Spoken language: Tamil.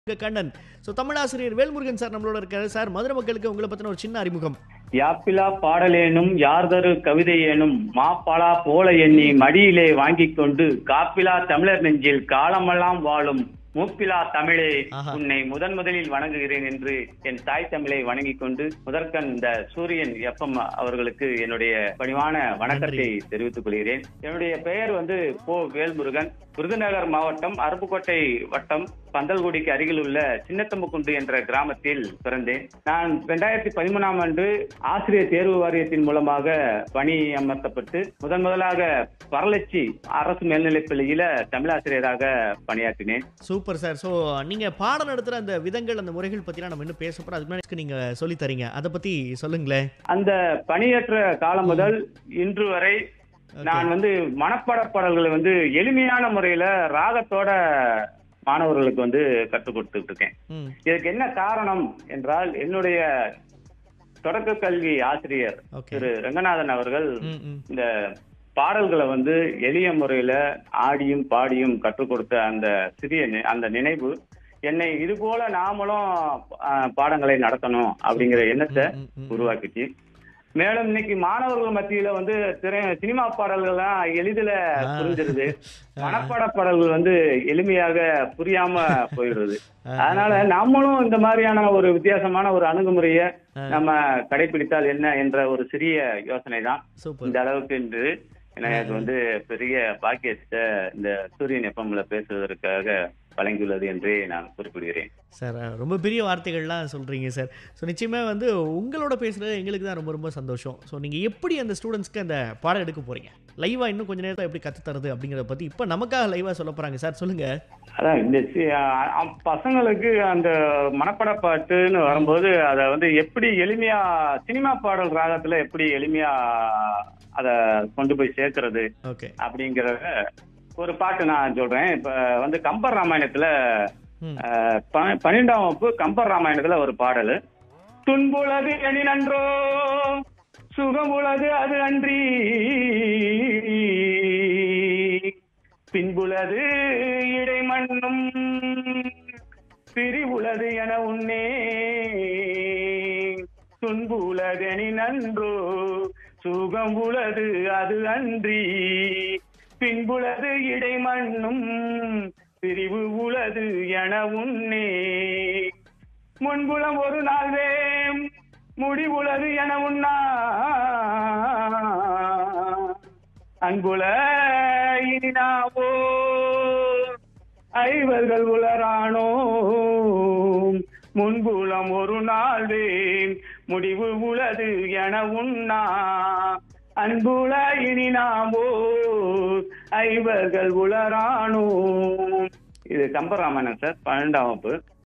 கண்ணன் ஸோ தமிழாசிரியர் வேல்முருகன் சார் நம்மளோட இருக்காரு சார் மதுரை மக்களுக்கு உங்களை பத்தின ஒரு சின்ன அறிமுகம் யாப்பிலா பாடலேனும் யார்தரு கவிதையேனும் மாப்பாளா போல எண்ணி மடியிலே வாங்கிக் கொண்டு காப்பிலா தமிழர் நெஞ்சில் காலமெல்லாம் வாழும் மூப்பிலா தமிழே ஆஹா. உன்னை முதன் முதலில் வணங்குகிறேன் என்று என் தாய் தமிழை வணங்கிக் கொண்டு முதற்கண் இந்த சூரியன் எஃப்எம் அவர்களுக்கு என்னுடைய பணிவான வணக்கத்தை தெரிவித்துக் கொள்கிறேன் என்னுடைய பெயர் வந்து போ வேல்முருகன் விருதுநகர் மாவட்டம் அருப்புக்கோட்டை வட்டம் பந்தல்குடிக்கு அருகில் உள்ள சின்னத்தம்புக்குண்டு என்ற கிராமத்தில் பிறந்தேன் நான் இரண்டாயிரத்தி பதிமூணாம் ஆண்டு ஆசிரியர் தேர்வு வாரியத்தின் மூலமாக பணி அமர்த்தப்பட்டு முதன் முதலாக வரலட்சி அரசு மேல்நிலைப் பள்ளியில தமிழாசிரியராக பணியாற்றினேன் சூப்பர் சார் ஸோ நீங்க பாடம் நடத்துற அந்த விதங்கள் அந்த முறைகள் பத்திலாம் நம்ம இன்னும் பேச போறோம் அதுக்கு முன்னாடி நீங்க சொல்லி தரீங்க அதை பத்தி சொல்லுங்களேன் அந்த பணியேற்ற காலம் முதல் இன்று வரை நான் வந்து மனப்பாட பாடல்களை வந்து எளிமையான முறையில ராகத்தோட மாணவர்களுக்கு வந்து கற்றுக் கொடுத்துட்டு இருக்கேன் ம் இதுக்கு என்ன காரணம் என்றால் என்னுடைய தொடக்க கல்வி ஆசிரியர் ஓகே திரு ரங்கநாதன் அவர்கள் ம் ம் இந்த பாடல்களை வந்து எளிய முறையில ஆடியும் பாடியும் கற்றுக் கொடுத்த அந்த சிறிய நி- அந்த நினைவு என்னை இது போல நாமளும் ஆஹ், பாடங்களை நடத்தணும் அப்படிங்கிற எண்ணத்தை ம், ம், ம். உருவாக்குச்சு மேலும் இன்னைக்கு மாணவர்கள் மத்தியில வந்து திரை சினிமா பாடல்கள்லாம் எளிதில் ஆ. புரிஞ்சிருது மனப்பாட பாடல்கள் வந்து எளிமையாக புரியாம போயிடுறது அதனால நம்மளும் இந்த மாதிரியான ஒரு வித்தியாசமான ஒரு அணுகுமுறையை நம்ம கடைபிடித்தால் என்ன என்ற ஒரு சிறிய யோசனை தான் சூப்பர் இந்த அளவுக்கு என்று எனக்கு வந்து பெரிய பாக்கியத்தை இந்த சூரியன் எஃப்எம்ல பேசுவதற்காக வழங்கியுள்ளது என்றே நான் குறிப்பிடுகிறேன் சார் ரொம்ப பெரிய வார்த்தைகள்லாம் சொல்கிறீங்க சார் ஸோ நிச்சயமாக வந்து உங்களோட பேசுகிறது எங்களுக்கு தான் ரொம்ப ரொம்ப சந்தோஷம் ஸோ நீங்கள் எப்படி அந்த ஸ்டூடெண்ட்ஸ்க்கு அந்த பாடம் எடுக்க போகிறீங்க லைவாக இன்னும் கொஞ்ச நேரத்தில் எப்படி கற்றுத் தருது அப்படிங்கிறத பற்றி இப்போ நமக்காக லைவாக சொல்ல போகிறாங்க சார் சொல்லுங்கள் அதான் இந்த சி- அ- அ- பசங்களுக்கு அந்த மனப்பட பாட்டுன்னு வரும்போது அதை வந்து எப்படி எளிமையா சினிமா பாடல் ராகத்துல எப்படி எளிமையா அத கொண்டு போய் சேர்க்கறது ஓகே அப்படிங்கறத ஒரு பாட்டு நான் சொல்றேன் இப்ப வந்து கம்பர் ராமாயணத்துல ம் அஹ், ப- பன்னிரெண்டாம் வகுப்பு கம்பர் ராமாயணத்துல ஒரு பாடல் துன்புலது எனி நன்றோ சுகமுலது அது அன்றி பின்புலது இடை மண்ணும் பிரிவுலது என உன்னே துன்புலதெனி நன்றோ சுகம் உலது அது அன்றி பின்புலது இடை மண்ணும் பிரிவு உலது என உன்னே முன்புலம் ஒரு நாள் வேம் முடிவுலது என உண்ணா அன்புல இனினாவோ ஐவர்கள் உலரானோ முன்புலம் ஒரு நாள் வேம் முடிவு உலது என உண்ணா அன்புல இனினாவோ ஐவர்கள் உலரானோ இது கம்பராமாயணம் சார் பன்னெண்டாம் வகுப்பு